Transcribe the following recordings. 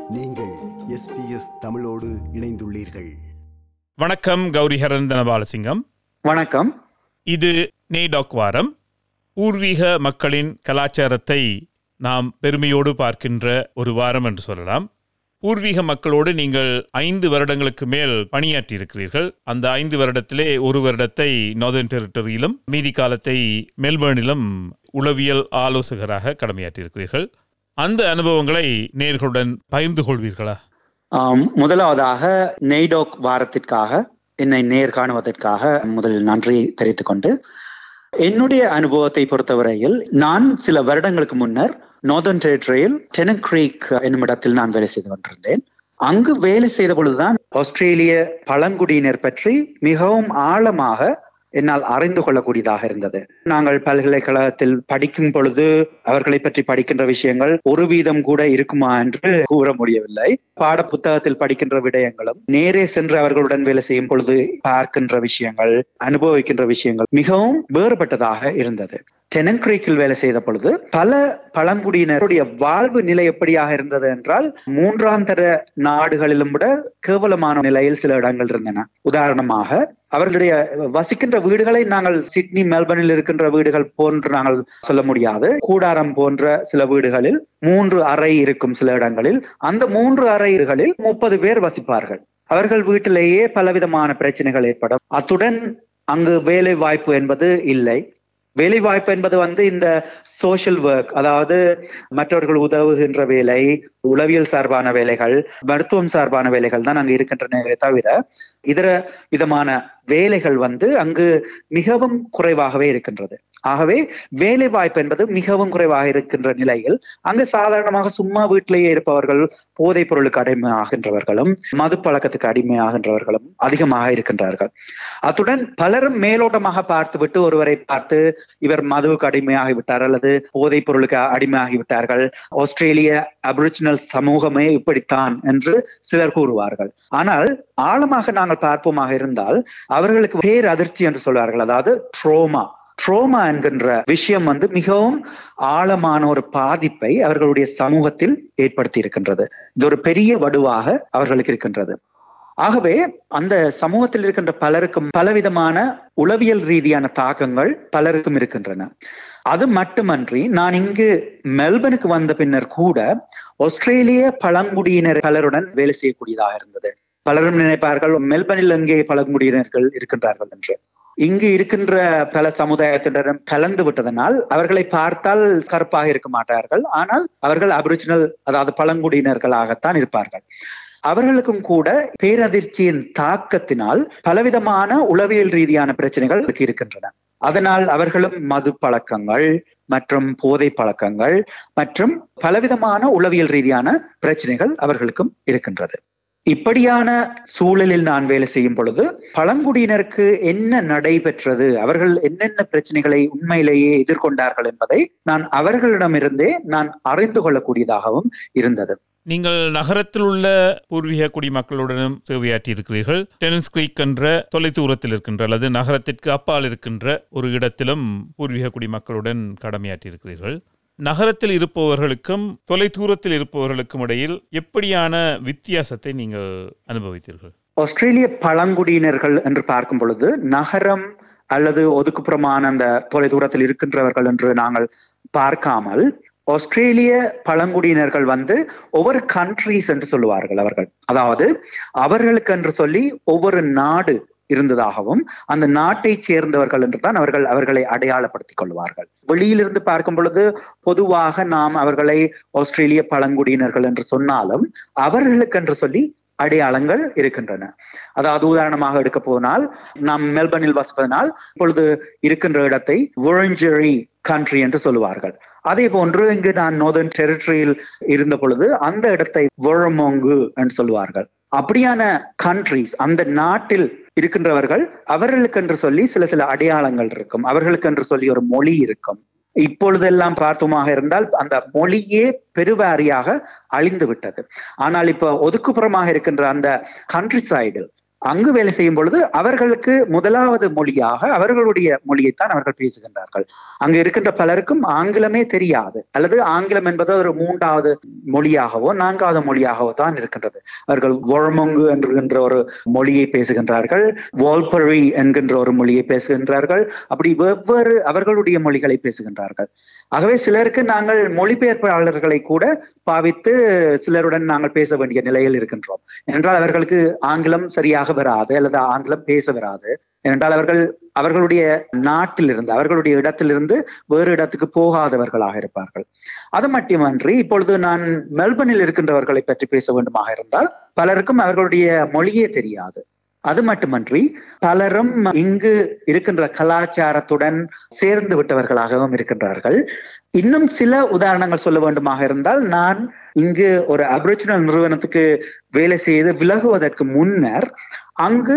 நீங்கள் எஸ்பிஎஸ் தமிழோடு இணைந்துள்ளீர்கள் வணக்கம் கௌரிஹரன் தனபாலசிங்கம் வணக்கம் இது நேடாக் வாரம் பூர்வீக மக்களின் கலாச்சாரத்தை நாம் பெருமையோடு பார்க்கின்ற ஒரு வாரம் என்று சொல்லலாம் பூர்வீக மக்களோடு நீங்கள் ஐந்து வருடங்களுக்கு மேல் பணியாற்றி இருக்கிறீர்கள் அந்த ஐந்து வருடத்திலே ஒரு வருடத்தை நார்தர்ன் டெரிட்டரியிலும் மீதி காலத்தை மெல்பர்னிலும் உளவியல் ஆலோசகராக கடமையாற்றியிருக்கிறீர்கள் அந்த அனுபவங்களை நேர்களுடன் பகிர்ந்து கொள்வீர்களா ஆம், முதலாவதாக நெய்டோக் வாரத்திற்காக என்னை நேர் காணுவதற்காக முதலில் நன்றி தெரிவித்துக் கொண்டு என்னுடைய அனுபவத்தை பொறுத்தவரையில் நான் சில வருடங்களுக்கு முன்னர் நார்தர்ன் டெரிட்டரியில் டெனக் கிரீக் என்னும் இடத்தில் நான் வேலை செய்து கொண்டிருந்தேன் அங்கு வேலை செய்த பொழுதுதான் ஆஸ்திரேலிய பழங்குடியினர் பற்றி மிகவும் ஆழமாக என்னால் அறிந்து கொள்ளக்கூடியதாக இருந்தது நாங்கள் பல்கலைக்கழகத்தில் படிக்கும் பொழுது அவர்களை பற்றி படிக்கின்ற விஷயங்கள் ஒரு வீதம் கூட இருக்குமா என்று கூற முடியவில்லை பாட புத்தகத்தில் படிக்கின்ற விடயங்களும் நேரே சென்று அவர்களுடன் வேலை செய்யும் பொழுது பார்க்கின்ற விஷயங்கள் அனுபவிக்கின்ற விஷயங்கள் மிகவும் வேறுபட்டதாக இருந்தது டெனன்கிரீக்கில் வேலை செய்த பொழுது பல பழங்குடியினருடைய வாழ்வு நிலை எப்படியாக இருந்தது என்றால் மூன்றாம் தர நாடுகளிலும் விட கேவலமான நிலையில் சில இடங்கள் இருந்தன உதாரணமாக அவர்களுடைய வசிக்கின்ற வீடுகளை நாங்கள் சிட்னி மெல்பர்னில் இருக்கின்ற வீடுகள் போன்று நாங்கள் சொல்ல முடியாது கூடாரம் போன்ற சில வீடுகளில் மூன்று அறை இருக்கும் சில இடங்களில் அந்த மூன்று அறைகளில் முப்பது பேர் வசிப்பார்கள் அவர்கள் வீட்டிலேயே பலவிதமான பிரச்சனைகள் ஏற்படும் அத்துடன் அங்கு வேலை வாய்ப்பு என்பது இல்லை வேலை வாய்ப்பு என்பது வந்து இந்த சோஷியல் ஒர்க் அதாவது மற்றவர்கள் உதவுகின்ற வேலை உளவியல் சார்பான வேலைகள் மருத்துவம் சார்பான வேலைகள் தான் அங்கு இருக்கின்றன தவிர இதர விதமான வேலைகள் வந்து அங்கு மிகவும் குறைவாகவே இருக்கின்றது ஆகவே வேலை வாய்ப்பு என்பது மிகவும் குறைவாக இருக்கின்ற நிலையில் அங்கு சாதாரணமாக சும்மா வீட்டிலேயே இருப்பவர்கள் போதைப் பொருளுக்கு அடிமையாகின்றவர்களும் மது பழக்கத்துக்கு அடிமையாகின்றவர்களும் அதிகமாக இருக்கின்றார்கள் அத்துடன் பலரும் மேலோட்டமாக பார்த்துவிட்டு ஒருவரை பார்த்து இவர் மதுவுக்கு அடிமையாகி விட்டார் அல்லது போதைப் பொருளுக்கு அடிமையாகி விட்டார்கள் ஆஸ்திரேலிய அபிரிஜினல் சமூகமே இப்படித்தான் என்று சிலர் கூறுவார்கள் ஆனால் ஆழமாக நாங்கள் பார்ப்போமாக இருந்தால் அவர்களுக்கு பேரதிர்ச்சி என்று சொல்வார்கள் அதாவது ட்ரோமா ட்ரோமா என்கின்ற விஷயம் வந்து மிகவும் ஆழமான ஒரு பாதிப்பை அவர்களுடைய சமூகத்தில் ஏற்படுத்தி இருக்கின்றது இது ஒரு பெரிய வடுவாக அவர்களுக்கு இருக்கின்றது ஆகவே அந்த சமூகத்தில் இருக்கின்ற பலருக்கும் பலவிதமான உளவியல் ரீதியான தாக்கங்கள் பலருக்கும் இருக்கின்றன அது மட்டுமன்றி நான் இங்கு மெல்பனுக்கு வந்த பின்னர் கூட ஆஸ்திரேலிய பழங்குடியினர் பலருடன் வேலை செய்யக்கூடியதாக இருந்தது பலரும் நினைப்பார்கள் மெல்பனில் எங்கே பழங்குடியினர்கள் இருக்கின்றார்கள் என்று இங்கு இருக்கின்ற பல சமுதாயத்தினரும் கலந்து விட்டதனால் அவர்களை பார்த்தால் கருப்பாக இருக்க மாட்டார்கள் ஆனால் அவர்கள் அபிரிஜினல் அதாவது பழங்குடியினர்களாகத்தான் இருப்பார்கள் அவர்களுக்கும் கூட பேரதிர்ச்சியின் தாக்கத்தினால் பலவிதமான உளவியல் ரீதியான பிரச்சனைகள் இருக்கின்றன அதனால் அவர்களும் மது பழக்கங்கள் மற்றும் போதை பழக்கங்கள் மற்றும் பலவிதமான உளவியல் ரீதியான பிரச்சனைகள் அவர்களுக்கும் இருக்கின்றது இப்படியான சூழலில் நான் வேலை செய்யும் பொழுது பழங்குடியினருக்கு என்ன நடைபெற்றது அவர்கள் என்னென்ன பிரச்சனைகளை உண்மையிலேயே எதிர்கொண்டார்கள் என்பதை நான் அவர்களிடமிருந்தே நான் அறிந்து கொள்ளக்கூடியதாகவும் இருந்தது நீங்கள் நகரத்தில் உள்ள பூர்வீக குடிமக்களுடனும் சேவையாற்றி இருக்கிறீர்கள் டெனன்ஸ் கிரீக் என்ற தொலைதூரத்தில் இருக்கின்ற அல்லது நகரத்திற்கு அப்பால் இருக்கின்ற ஒரு இடத்திலும் பூர்வீக குடிமக்களுடன் கடமையாற்றி இருக்கிறீர்கள் நகரத்தில் இருப்பவர்களுக்கும் தொலைதூரத்தில் இருப்பவர்களுக்கும் இடையில் எப்படியான வித்தியாசத்தை நீங்கள் அனுபவித்தீர்கள் ஆஸ்திரேலிய பழங்குடியினர்கள் என்று பார்க்கும் பொழுது நகரம் அல்லது ஒதுக்குப்புறமான அந்த தொலைதூரத்தில் இருக்கின்றவர்கள் என்று நாங்கள் பார்க்காமல் ஆஸ்திரேலிய பழங்குடியினர்கள் வந்து ஒவ்வொரு கண்ட்ரிஸ் என்று சொல்லுவார்கள் அவர்கள் அதாவது அவர்களுக்கு என்று சொல்லி ஒவ்வொரு நாடு இருந்ததாகவும் அந்த நாட்டை சேர்ந்தவர்கள் என்று தான் அவர்கள் அவர்களை அடையாளப்படுத்திக் கொள்வார்கள் வெளியிலிருந்து பார்க்கும் பொழுது பொதுவாக நாம் அவர்களை ஆஸ்திரேலிய பழங்குடியினர்கள் என்று சொன்னாலும் அவர்களுக்கு என்று சொல்லி அடையாளங்கள் இருக்கின்றன அதாவது உதாரணமாக எடுக்க போனால் நாம் மெல்பர்னில் வசிப்பதனால் இப்பொழுது இருக்கின்ற இடத்தை வுரஞ்சரி கண்ட்ரி என்று சொல்லுவார்கள் அதே போன்று இங்கு நான் நோர்தர்ன் டெரிட்டரியில் இருந்த பொழுது அந்த இடத்தை வொழமோங்கு என்று சொல்லுவார்கள் அப்படியான கண்ட்ரிஸ் அந்த நாட்டில் இருக்கின்றவர்கள் அவர்களுக்கு என்று சொல்லி சில சில அடையாளங்கள் இருக்கும் அவர்களுக்கு என்று சொல்லி ஒரு மொழி இருக்கும் இப்பொழுதெல்லாம் பார்த்தோமாக இருந்தால் அந்த மொழியே பெருவாரியாக அழிந்து விட்டது ஆனால் இப்ப ஒதுக்குப்புறமாக இருக்கின்ற அந்த கண்ட்ரி சைடு அங்கு வேலை செய்யும் பொழுது அவர்களுக்கு முதலாவது மொழியாக அவர்களுடைய மொழியைத்தான் அவர்கள் பேசுகின்றார்கள் அங்கு இருக்கின்ற பலருக்கும் ஆங்கிலமே தெரியாது அல்லது ஆங்கிலம் என்பது ஒரு மூன்றாவது மொழியாகவோ நான்காவது மொழியாகவோ தான் இருக்கின்றது அவர்கள் ஒழமொங்கு என்கின்ற ஒரு மொழியை பேசுகின்றார்கள் வால்பரி என்கின்ற ஒரு மொழியை பேசுகின்றார்கள் அப்படி வெவ்வேறு அவர்களுடைய மொழிகளை பேசுகின்றார்கள் ஆகவே சிலருக்கு நாங்கள் மொழிபெயர்ப்பாளர்களை கூட பாவித்து சிலருடன் நாங்கள் பேச வேண்டிய நிலையில் இருக்கின்றோம் என்றால் அவர்களுக்கு ஆங்கிலம் சரியாக வராது அல்லது ஆங்கிலம் பேச வராது ஏனென்றால் அவர்கள் அவர்களுடைய நாட்டிலிருந்து அவர்களுடைய இடத்திலிருந்து வேறு இடத்துக்கு போகாதவர்களாக இருப்பார்கள் அது மட்டுமன்றி இப்பொழுது நான் மெல்பர்னில் இருக்கின்றவர்களை பற்றி பேச வேண்டுமாக இருந்தால் பலருக்கும் அவர்களுடைய மொழியே தெரியாது அது மட்டுமன்றி பலரும் இங்கு இருக்கின்ற கலாச்சாரத்துடன் சேர்ந்து விட்டவர்களாகவும் இருக்கின்றார்கள் இன்னும் சில உதாரணங்கள் சொல்ல வேண்டுமாக இருந்தால் நான் இங்கு ஒரு அபிரிஜினல் நிறுவனத்துக்கு வேலை செய்து விலகுவதற்கு முன்னர் அங்கு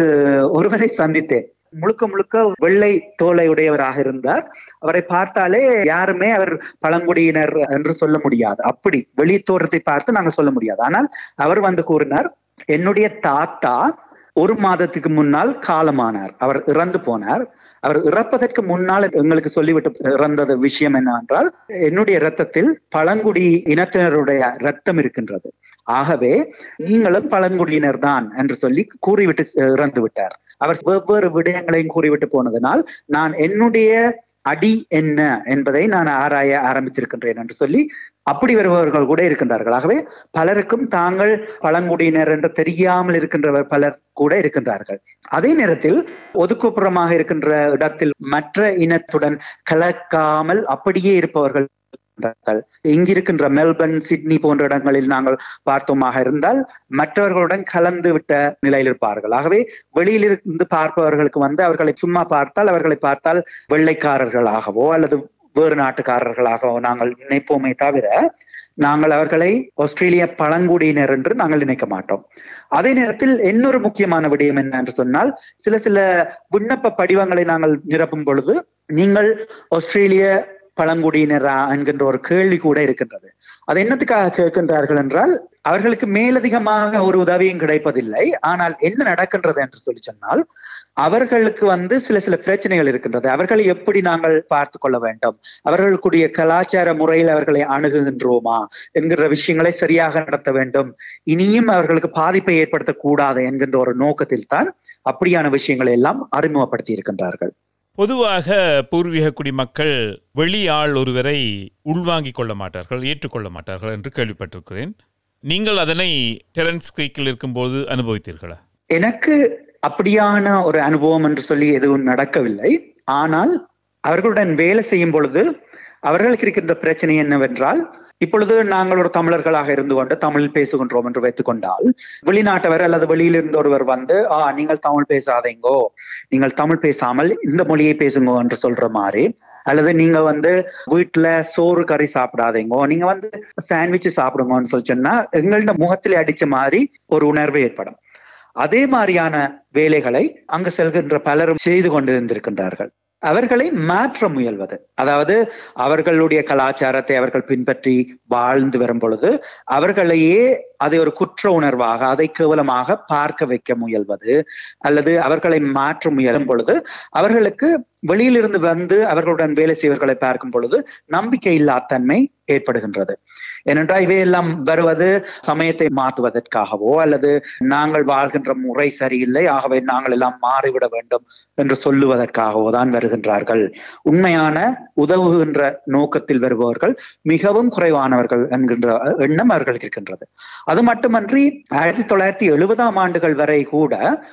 ஒருவரை சந்தித்தேன் முழுக்க முழுக்க வெள்ளை தோலை உடையவராக இருந்தார் அவரை பார்த்தாலே யாருமே அவர் பழங்குடியினர் என்று சொல்ல முடியாது அப்படி வெளி தோற்றத்தை பார்த்து நாங்கள் சொல்ல முடியாது ஆனால் அவர் வந்து கூறினார் என்னுடைய தாத்தா ஒரு மாதத்துக்கு முன்னால் காலமானார் அவர் இறந்து போனார் அவர் இறப்பதற்கு முன்னால் எங்களுக்கு சொல்லிவிட்டு இறந்தது விஷயம் என்னவென்றால் என்னுடைய இரத்தத்தில் பழங்குடி இனத்தினருடைய ரத்தம் இருக்கின்றது ஆகவே நீங்களும் பழங்குடியினர் தான் என்று சொல்லி கூறிவிட்டு இறந்து விட்டார் அவர் வெவ்வேறு விடயங்களையும் கூறிவிட்டு போனதனால் நான் என்னுடைய அடி என்ன என்பதை நான் ஆராய ஆரம்பித்திருக்கின்றேன் என்று சொல்லி அப்படி வருபவர்கள் கூட இருக்கின்றார்கள் ஆகவே பலருக்கும் தாங்கள் பழங்குடியினர் என்று தெரியாமல் இருக்கின்றவர் பலர் கூட இருக்கின்றார்கள் அதே நேரத்தில் ஒதுக்குப்புறமாக இருக்கின்ற இடத்தில் மற்ற இனத்துடன் கலக்காமல் அப்படியே இருப்பவர்கள் இங்கிருக்கின்ற மெல்பர்ன் சிட்னி போன்ற இடங்களில் நாங்கள் பார்த்தோமாக இருந்தால் மற்றவர்களுடன் கலந்து விட்ட நிலையில் இருப்பார்கள் ஆகவே வெளியிலிருந்து பார்ப்பவர்களுக்கு வந்து அவர்களை சும்மா பார்த்தால் அவர்களை பார்த்தால் வெள்ளைக்காரர்களாகவோ அல்லது வேறு நாட்டுக்காரர்களாகவோ நாங்கள் நினைப்போமே தவிர நாங்கள் அவர்களை ஆஸ்திரேலிய பழங்குடியினர் என்று நாங்கள் நினைக்க மாட்டோம் அதே நேரத்தில் இன்னொரு முக்கியமான விடயம் என்ன என்று சொன்னால் சில சில விண்ணப்ப படிவங்களை நாங்கள் நிரப்பும் பொழுது நீங்கள் ஆஸ்திரேலிய பழங்குடியினரா என்கின்ற ஒரு கேள்வி கூட இருக்கின்றது அது என்னத்துக்காக கேட்கின்றார்கள் என்றால் அவர்களுக்கு மேலதிகமாக ஒரு உதவியும் கிடைப்பதில்லை ஆனால் என்ன நடக்கின்றது என்று சொல்லி சொன்னால் அவர்களுக்கு வந்து சில சில பிரச்சனைகள் இருக்கின்றது அவர்களை எப்படி நாங்கள் பார்த்து கொள்ள வேண்டும் அவர்களுக்குரிய கலாச்சார முறையில் அவர்களை அணுகுகின்றோமா என்கிற விஷயங்களை சரியாக நடத்த வேண்டும் இனியும் அவர்களுக்கு பாதிப்பை ஏற்படுத்தக்கூடாது என்கின்ற ஒரு நோக்கத்தில் தான் அப்படியான விஷயங்களை எல்லாம் அறிமுகப்படுத்தி இருக்கின்றார்கள் பொதுவாக பூர்வீக குடிமக்கள் வெளியாள் ஒருவரை உள்வாங்கிக் கொள்ள மாட்டார்கள் ஏற்றுக்கொள்ள மாட்டார்கள் என்று கேள்விப்பட்டிருக்கிறேன் நீங்கள் அதனை டெரன்ஸ் கிரீக்கில் இருக்கும்போது அனுபவித்தீர்களா எனக்கு அப்படியான ஒரு அனுபவம் என்று சொல்லி எதுவும் நடக்கவில்லை ஆனால் அவர்களுடன் வேலை செய்யும் பொழுது அவர்களுக்கு இருக்கின்ற பிரச்சனை என்னவென்றால் இப்பொழுது நாங்கள் ஒரு தமிழர்களாக இருந்து கொண்டு தமிழ் பேசுகின்றோம் என்று வைத்துக் கொண்டால் வெளிநாட்டவர் அல்லது வெளியில் இருந்து ஒருவர் வந்து ஆ நீங்கள் தமிழ் பேசாதீங்கோ நீங்கள் தமிழ் பேசாமல் இந்த மொழியை பேசுங்க என்று சொல்ற மாதிரி அல்லது நீங்க வந்து வீட்டுல சோறு கறி சாப்பிடாதீங்க நீங்க வந்து சாண்ட்விச் சாப்பிடுங்கன்னு சொல்லி சொன்னா எங்கள்ட முகத்திலே அடிச்ச மாதிரி ஒரு உணர்வு ஏற்படும் அதே மாதிரியான வேலைகளை அங்கு செல்கின்ற பலரும் செய்து கொண்டு இருந்திருக்கின்றார்கள் அவர்களை மாற்ற முயல்வது அதாவது அவர்களுடைய கலாச்சாரத்தை அவர்கள் பின்பற்றி வாழ்ந்து வரும் பொழுது அவர்களையே அதை ஒரு குற்ற உணர்வாக அதை கேவலமாக பார்க்க வைக்க முயல்வது அல்லது அவர்களை மாற்ற முயலும் பொழுது அவர்களுக்கு வெளியிலிருந்து வந்து அவர்களுடன் வேலை செய்வர்களை பார்க்கும் பொழுது நம்பிக்கை இல்லாத்தன்மை ஏற்படுகின்றது ஏனென்றால் இவையெல்லாம் வருவது சமயத்தை மாற்றுவதற்காகவோ அல்லது நாங்கள் வாழ்கின்ற முறை சரியில்லை ஆகவே நாங்கள் எல்லாம் மாறிவிட வேண்டும் என்று சொல்லுவதற்காகவோ தான் வருகின்றார்கள் உண்மையான உதவுகின்ற நோக்கத்தில் வருபவர்கள் மிகவும் குறைவானவர்கள் என்கின்ற எண்ணம் அவர்களுக்கு இருக்கின்றது அது மட்டுமன்றி ஆயிரத்தி தொள்ளாயிரத்தி எழுபதாம் ஆண்டுகள் வரை கூட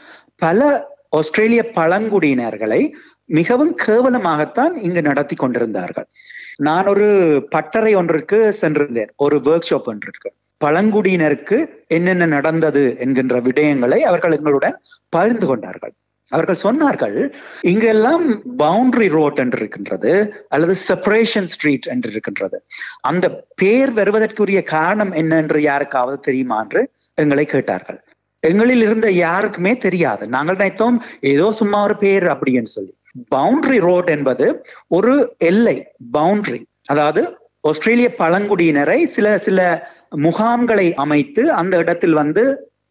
பல ஆஸ்திரேலிய பழங்குடியினர்களை மிகவும் கேவலமாகத்தான் இங்கு நடத்தி கொண்டிருந்தார்கள் நான் ஒரு பட்டறை ஒன்றிற்கு சென்றிருந்தேன் ஒரு ஒர்க் ஷாப் ஒன்றிற்கு பழங்குடியினருக்கு என்னென்ன நடந்தது என்கின்ற விடயங்களை அவர்கள் எங்களுடன் பகிர்ந்து கொண்டார்கள் அவர்கள் சொன்னார்கள் இங்கெல்லாம் பவுண்டரி ரோட் என்று இருக்கின்றது அல்லது செப்பரேஷன் ஸ்ட்ரீட் என்று இருக்கின்றது அந்த பேர் வருவதற்குரிய காரணம் என்ன என்று யாருக்காவது தெரியுமா என்று எங்களை கேட்டார்கள் எங்களில் இருந்த யாருக்குமே தெரியாது நாங்கள் நினைத்தோம் ஏதோ சும்மா ஒரு பேர் அப்படின்னு சொல்லி பவுண்டரி ரோட் என்பது ஒரு எல்லை பவுண்டரி அதாவது ஆஸ்திரேலிய பழங்குடியினரை சில சில முகாம்களை அமைத்து அந்த இடத்தில் வந்து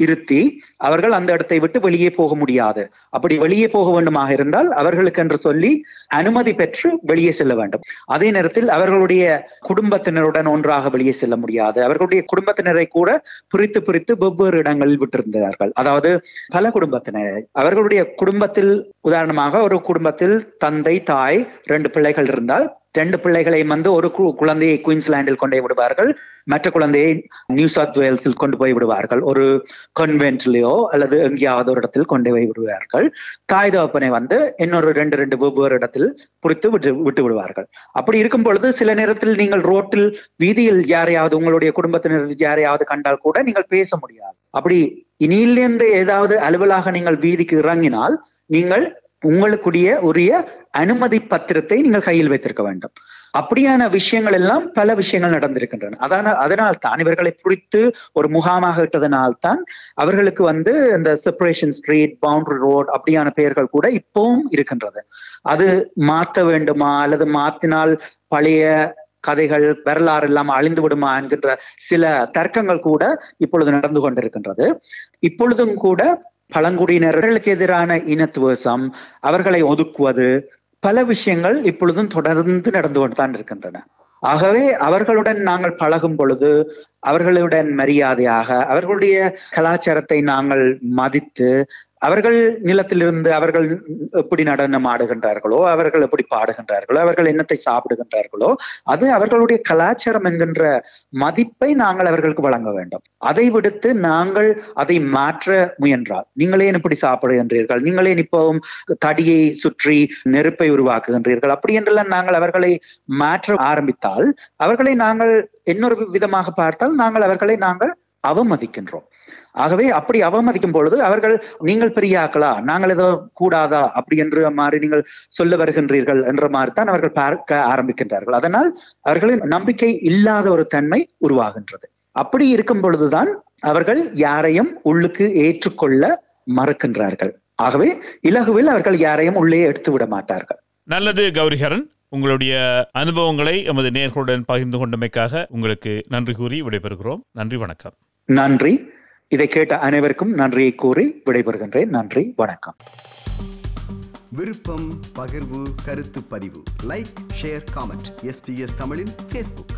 இருத்தி அவர்கள் அந்த இடத்தை விட்டு வெளியே போக முடியாது அப்படி வெளியே போக வேண்டுமாக இருந்தால் அவர்களுக்கு என்று சொல்லி அனுமதி பெற்று வெளியே செல்ல வேண்டும் அதே நேரத்தில் அவர்களுடைய குடும்பத்தினருடன் ஒன்றாக வெளியே செல்ல முடியாது அவர்களுடைய குடும்பத்தினரை கூட பிரித்து பிரித்து வெவ்வேறு இடங்களில் விட்டிருந்தார்கள் அதாவது பல குடும்பத்தினரை அவர்களுடைய குடும்பத்தில் உதாரணமாக ஒரு குடும்பத்தில் தந்தை தாய் ரெண்டு பிள்ளைகள் இருந்தால் ரெண்டு பிள்ளைகளையும் வந்து ஒரு கு- குழந்தையை குயின்ஸ்லாண்டில் கொண்டு போய் விடுவார்கள் மற்ற குழந்தையை நியூ சவுத் வேல்ஸில் கொண்டு போய் விடுவார்கள் ஒரு கன்வென்ட்லயோ அல்லது எங்கேயாவது ஒரு இடத்தில் கொண்டு போய் விடுவார்கள் தாய் தகப்பனை வந்து இன்னொரு ரெண்டு ரெண்டு வெவ்வேறு இடத்தில் புடித்து விட்டு விட்டு விடுவார்கள் அப்படி இருக்கும் பொழுது சில நேரத்தில் நீங்கள் ரோட்டில் வீதியில் யாரையாவது உங்களுடைய குடும்பத்தினர் யாரையாவது கண்டால் கூட நீங்கள் பேச முடியாது அப்படி இனியிலிருந்து ஏதாவது அலுவலாக நீங்கள் வீதிக்கு இறங்கினால் நீங்கள் உங்களுக்குரிய உரிய அனுமதி பத்திரத்தை நீங்கள் கையில் வைத்திருக்க வேண்டும் அப்படியான விஷயங்கள் எல்லாம் பல விஷயங்கள் நடந்திருக்கின்றன அதான அதனால் தான் இவர்களை குறித்து ஒரு முகாமாக இட்டதனால் தான் அவர்களுக்கு வந்து இந்த செப்பரேஷன் ஸ்ட்ரீட் பவுண்டரி ரோட் அப்படியான பெயர்கள் கூட இப்பவும் இருக்கின்றது அது மாற்ற வேண்டுமா அல்லது மாத்தினால் பழைய கதைகள் வரலாறு எல்லாம் அழிந்து விடுமா என்கின்ற சில தர்க்கங்கள் கூட இப்பொழுது நடந்து கொண்டிருக்கின்றது இப்பொழுதும் கூட பழங்குடியினர்களுக்கு எதிரான இனத்துவசம் அவர்களை ஒதுக்குவது பல விஷயங்கள் இப்பொழுதும் தொடர்ந்து நடந்து கொண்டுதான் இருக்கின்றன ஆகவே அவர்களுடன் நாங்கள் பழகும் பொழுது அவர்களுடன் மரியாதையாக அவர்களுடைய கலாச்சாரத்தை நாங்கள் மதித்து அவர்கள் நிலத்திலிருந்து அவர்கள் எப்படி நடனம் ஆடுகின்றார்களோ அவர்கள் எப்படி பாடுகின்றார்களோ அவர்கள் என்னத்தை சாப்பிடுகின்றார்களோ அது அவர்களுடைய கலாச்சாரம் என்கின்ற மதிப்பை நாங்கள் அவர்களுக்கு வழங்க வேண்டும் அதை விடுத்து நாங்கள் அதை மாற்ற முயன்றால் நீங்களே இப்படி சாப்பிடுகின்றீர்கள் நீங்களே இப்பவும் தடியை சுற்றி நெருப்பை உருவாக்குகின்றீர்கள் அப்படி என்றெல்லாம் நாங்கள் அவர்களை மாற்ற ஆரம்பித்தால் அவர்களை நாங்கள் இன்னொரு விதமாக பார்த்தால் நாங்கள் அவர்களை நாங்கள் அவமதிக்கின்றோம் ஆகவே அப்படி அவமதிக்கும் பொழுது அவர்கள் நீங்கள் பெரிய ஆக்களா நாங்கள் ஏதோ கூடாதா அப்படி என்ற மாதிரி நீங்கள் சொல்ல வருகின்றீர்கள் என்ற மாதிரி தான் அவர்கள் பார்க்க ஆரம்பிக்கின்றார்கள் அதனால் அவர்களின் நம்பிக்கை இல்லாத ஒரு தன்மை உருவாகின்றது அப்படி இருக்கும் பொழுதுதான் அவர்கள் யாரையும் உள்ளுக்கு ஏற்றுக்கொள்ள மறுக்கின்றார்கள் ஆகவே இலகுவில் அவர்கள் யாரையும் உள்ளே எடுத்து விட மாட்டார்கள் நல்லது கௌரிஹரன் உங்களுடைய அனுபவங்களை எமது நேர்களுடன் பகிர்ந்து கொண்டமைக்காக உங்களுக்கு நன்றி கூறி விடைபெறுகிறோம் நன்றி வணக்கம் நன்றி இதை கேட்ட அனைவருக்கும் நன்றியை கூறி விடைபெறுகின்றேன் நன்றி வணக்கம் விருப்பம் பகிர்வு கருத்து பதிவு லைக் ஷேர் காமெண்ட் எஸ்பிஎஸ் தமிழின் ஃபேஸ்புக்